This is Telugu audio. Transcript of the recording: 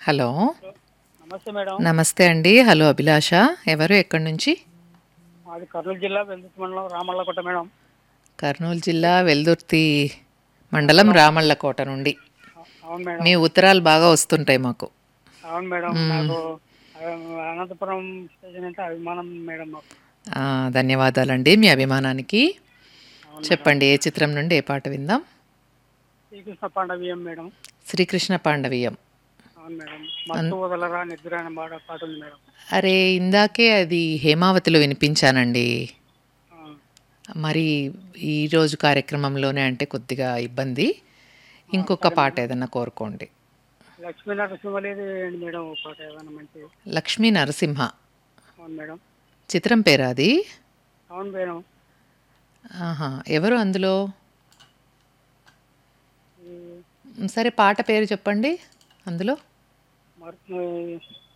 హలో నమస్తే మేడం నమస్తే అండి హలో అభిలాష ఎవరు ఎక్కడి నుంచి మాది కర్నూలు జిల్లా వెల్దుర్తి మండలం రామల్లకోట మేడం కర్నూలు జిల్లా వెల్దుర్తి మండలం రామళ్ళకోట నుండి అ- అవును మేడం మీ ఉత్తరాలు బాగా వస్తుంటాయి మాకు అవును మేడం నాకు ఆ, అనంతపురం స్టేషన్ అంటే అభిమానం మేడం మాకు ఆ, ధన్యవాదాలండి మీ అభిమానానికి అవును చెప్పండి ఏ చిత్రం నుండి ఏ పాట విందాం శ్రీకృష్ణ పాండవీయం మేడం శ్రీకృష్ణ పాండవీయం అవును మేడం మత్తు వదలరా నిద్ర అనే మాట పాట ఉంది మేడం అరే ఇందాకే అది హేమావతిలో వినిపించానండి ఆ, మరి ఈరోజు కార్యక్రమంలోనే అంటే కొద్దిగా ఇబ్బంది ఇంకొక పాట ఏదన్నా కోరుకోండి లక్ష్మీ నరసింహ లేదు ఏంటి మేడం ఓ పాట ఏదైనా మంచి లక్ష్మీ నరసింహ అవును మేడం చిత్రం పేరా అది అవును మేడం ఆహా ఎవరు అందులో ఈ మ్, సరే పాట పేరు చెప్పండి అందులో మరి